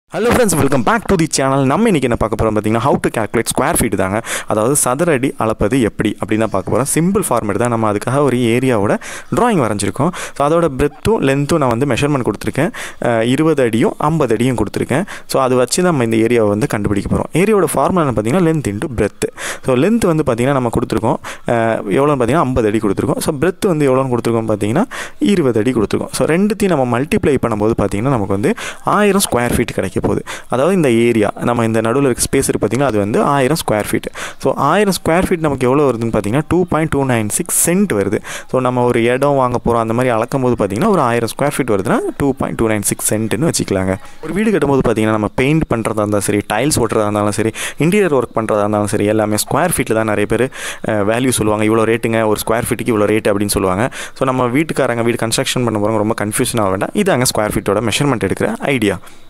hello friends welcome back to the channel நம்ம இன்றைக்கி என்ன பார்க்க போகிறோம் பார்த்தீங்கன்னா how to calculate square feet தாங்க அதாவது சதுர அடி அளப்பது எப்படி அப்படின்னு தான் பார்க்க போகிறோம் சிம்பிள் ஃபார்மேட் தான் நம்ம அதுக்காக ஒரு ஏரியாவோட drawing வரைஞ்சிருக்கோம் ஸோ அதோட பிரெத்தும் லென்த்தும் நான் வந்து மெஷர்மெண்ட் கொடுத்துருக்கேன் அஹ், இருபது அடியும் ஐம்பது அடியும் கொடுத்துருக்கேன் ஸோ அதை வச்சு நம்ம இந்த ஏரியாவை வந்து கண்டுபிடிக்க போகிறோம் ஏரியாவோட ஃபார்முலா பார்த்தீங்கன்னா length into breadth so length வந்து பார்த்தீங்கன்னா நம்ம கொடுத்துருக்கோம் அஹ், எவ்வளோன்னு பார்த்தீங்கன்னா ஐம்பது அடி கொடுத்துருக்கோம் ஸோ பிரெத் வந்து எவ்வளோன்னு கொடுத்துருக்கோம் பார்த்தீங்கன்னா இருபது அடி கொடுத்துருக்கோம் ஸோ ரெண்டுத்தையும் நம்ம மல்டிப்ளை பண்ணும்போது பார்த்தீங்கன்னா நமக்கு வந்து ஆயிரம் ஸ்கொயர் ஃபீட் கிடைக்க போகுது அதாவது இந்த ஏரியா நம்ம இந்த நடுவில் இருக்க ஸ்பேஸ் இருக்குது பார்த்தீங்கன்னா அது வந்து ஆயிரம் ஸ்கொயர் ஃபீட் ஸோ ஆயிரம் ஸ்கொயர் ஃபீட் நமக்கு எவ்வளோ வருதுன்னு பார்த்தீங்கன்னா two point two nine six cent வருது ஸோ நம்ம ஒரு இடம் வாங்க போகிறோம் அந்த மாதிரி அளக்கும் போது பார்த்தீங்கன்னா ஒரு ஆயிரம் ஸ்கொயர் ஃபீட் வருதுன்னா two point two nine six சென்ட்னு வச்சுக்கலாங்க ஒரு வீடு கட்டும்போது பார்த்தீங்கன்னா நம்ம பெயிண்ட் பண்ணுறதா இருந்தாலும் சரி டைல்ஸ் ஓட்டுறதா இருந்தாலும் சரி இன்டீரியர் ஒர்க் பண்ணுறதா இருந்தாலும் சரி எல்லாமே ஸ்கொயர் ஃபீட்டில் தான் நிறைய பேர் வேல்யூ சொல்லுவாங்க இவ்வளோ ரேட்டுங்க ஒரு ஸ்கொயர் ஃபீட்டுக்கு இவ்வளோ ரேட் அப்படின்னு சொல்லுவாங்க ஸோ நம்ம வீட்டுக்காரங்க வீடு கன்ஸ்ட்ரக்ஷன் பண்ண போகிறவங்க ரொம்ப கன்ஃபியூஷன் ஆக வேண்டாம் இது அங்கே ஸ்கொயர் ஃபீட்டோட மெஷர்மெண்ட் எடுக்கிற ஐடியா